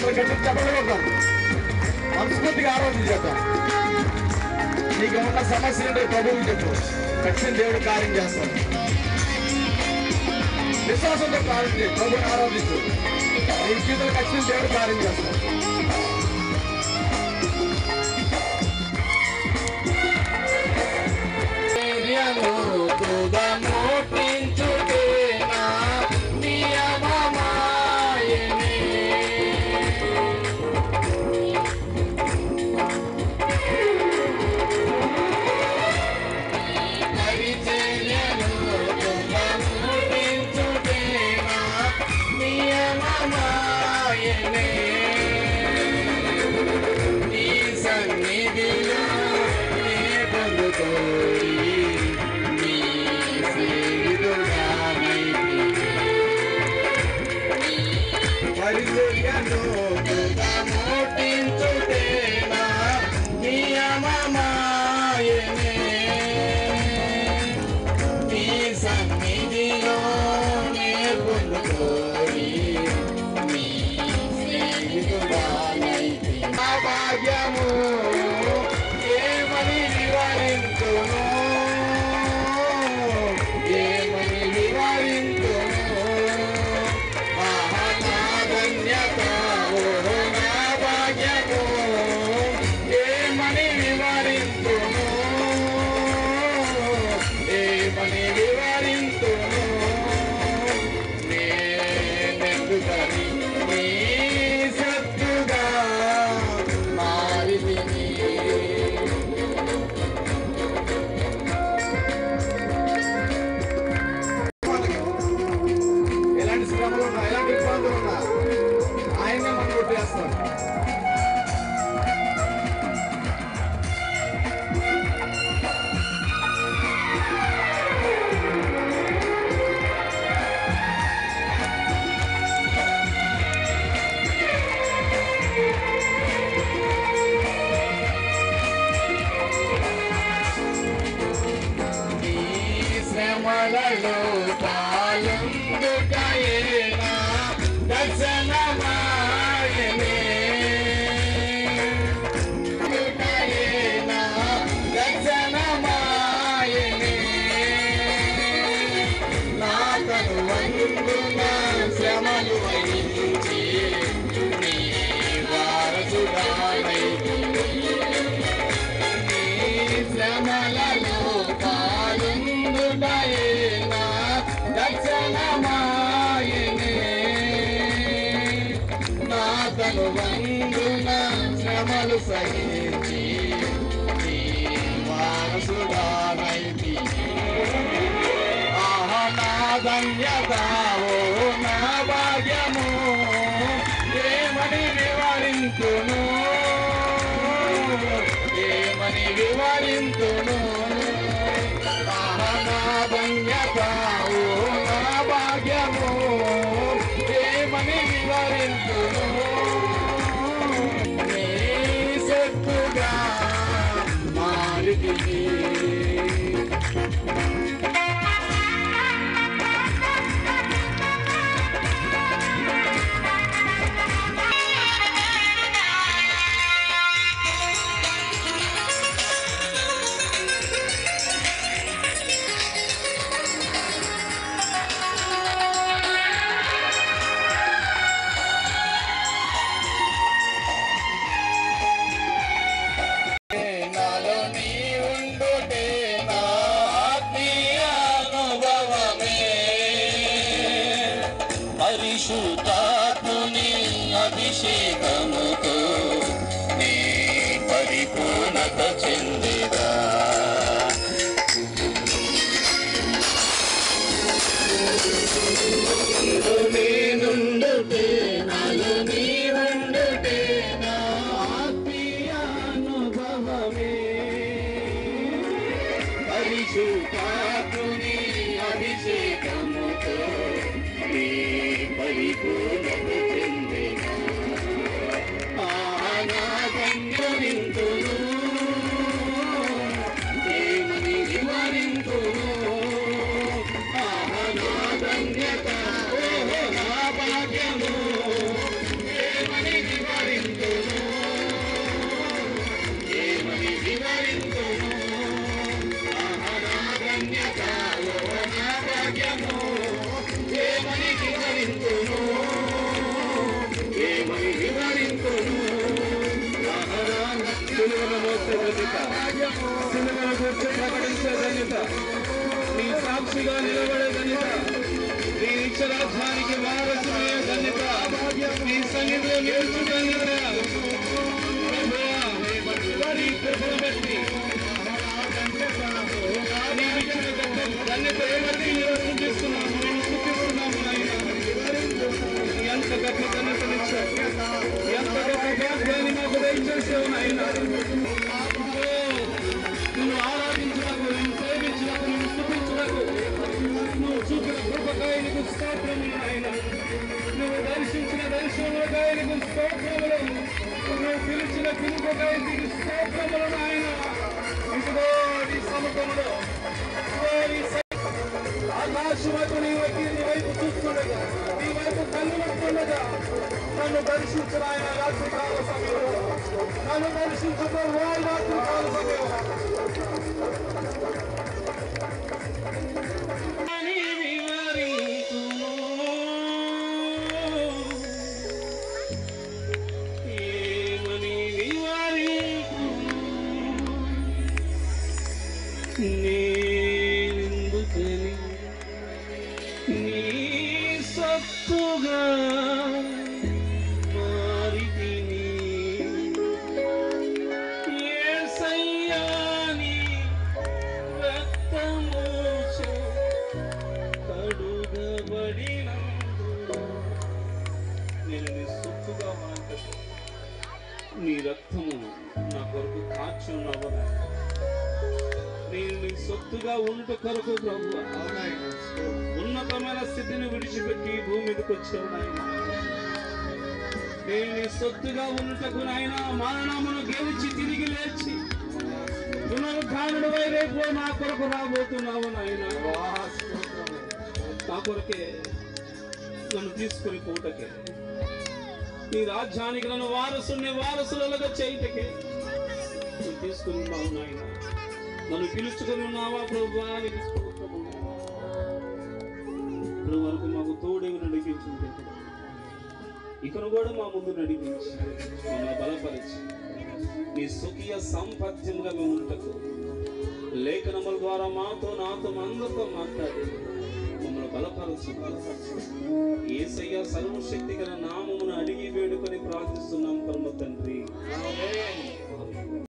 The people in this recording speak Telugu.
అందరూ గట్టి చెప్పగలుగుతాం మనస్ఫూర్తిగా ఆరోగ్యం చేద్దాం నీకు ఉన్న సమస్య ఏంటో ప్రభువుకి చెప్పు ఖచ్చితంగా దేవుడు కార్యం చేస్తాడు విశ్వాసంతో కార్యం చేయి ప్రభుని ఆరాధించు నీ జీవితంలో ఖచ్చితంగా దేవుడు కార్యం చేస్తాడు భాగ్యము ఏమని వివరించును ఏమని వివరించును మహానాధన్యత ఓ నా భాగ్యము ఏమని వివరించును ఏమని వివరించును నేనెందుకని నీ సత్తుగా మారితిని ఎలాంటి శ్రమలు ఉన్నా ఎలాంటి ఇబ్బందులు ఉన్నా ఆయనే మనం కొట్టేస్తాడు ఈ శ్రమలలో పాలుందుకయేనా దర్శనమాయనే దుకయేనా దర్శనమాయనే నా కనువందున శ్రమలు వహించి నీ వారసుడానైతిని. శ్రమలలో పాలుందుటయేనా దక్షణమాయనే నా తను వందున శ్రమలు సహించి నీ వారసుడానైతి ఆహ నా ధన్యత ఓ నా భాగ్యము ఏమని వివరించును ఏమని వివరించును ధన్యత ఓ నా భాగ్యము ఏమని వివరించును నీ సొత్తుగా మారితిని నాలో నీ ఉండుటే నా ఆత్మీయ అనుభవమే పరిశుద్ధాత్ముని అభిషేకముతో నీ పరిపూర్ణత చెందేదా నేనుండుటే నాలో నీ ఉండుటే నా ఆత్మీయ అనుభవమే పరిశుద్ధాత్ముని అభిషేకముతో నీ పరిపూర్ణత చెందేనా భాగ్యము ఏమని వివరింతును ఏమని వివరింతును సిలువను మోసే ధన్యత సిలువను గురించి ప్రకటించే ధన్యత నీ సాక్షిగా నిలబడే ధన్యత నీ నిత్యరాజ్యానికి వారసులే ధన్యత నీ సన్నిధిలో నిలుచు ధన్యత ప్రభువా, నీ కృపను బట్టి నీవిచ్చిన గొప్ప ధన్యతను బట్టి నేను స్తుతిస్తున్నాము, నేను స్తుతిస్తున్నాము నాయనా. ఎంత గొప్ప ధన్యతనిచ్చావు ఎంత గొప్ప భాగ్యాన్ని మాకు దయచేసావు నాయనా ఓ, నిన్ను ఆరాధించుటకు నిన్ను సేవించుటకు నిన్ను స్తుతించుటకు నువ్వు చూపిన కృపకాయ నీకు స్తోత్రములు నాయన నువ్వు దర్శించిన దర్శనములకాయ నీకు స్తోత్రములు నువ్వు పిలిచిన పిలుపుకాయ నీకు స్తోత్రములు నాయన ఇదిగో నీ సముఖములో ఇదిగో నీ స- ఆకాశములకు నీ వైపు నీ వైపు చూస్తుండగా నీ వైపు కన్ను పడుతుండగా నన్ను దర్శించిన ఆయన రాత్రి కాల సమయంలో నన్ను దర్శించుకో వారి రాత్రి కాల సమయంలో అని వివరింతును. ఏమని వివరింతును. నేనెందుకని నీ సత్తుగా మారితిని యేసయ్యా నీ రక్తమోచే కడుగబడినందు నేను నీ సొత్తుగా మారుతాను నీ రక్తము నా కొరకు కాచి ఉన్నవరా నేను నీ సొత్తుగా ఉంట కొరకు ప్రభు ఉన్నతమైన స్థితిని విడిచిపెట్టి ఈ భూమి మీదకి వచ్చావు నాయన నేను నీ సొత్తుగా ఉన్నటకు నాయన మరణమును గెలిచి తిరిగి లేచి పునరుద్ధానుడు రేపు నా కొరకు రాబోతున్నావు నాయన నా కొరకే నన్ను తీసుకుని పోటకే నీ రాజ్యానికి నన్ను వారసుని వారసులుగా చేయటకే నువ్వు తీసుకుని ఉన్నావు నాయన నన్ను పిలుచుకొని ఉన్నావా ప్రభా నీకు స్తోత్రము. ఇప్పుడు వరకు మాకు తోడేవి నడిపించుంటే ఇకను కూడా మా ముందు నడిపించి మమ్మల్ని బలపరిచి నీ స్వకీయ సాంపత్యముగా మేము ఉంటకు లేఖనముల ద్వారా మాతో నాతో అందరితో మాట్లాడి మమ్మల్ని బలపరచు ఏసయ్య సర్వశక్తి గల నామం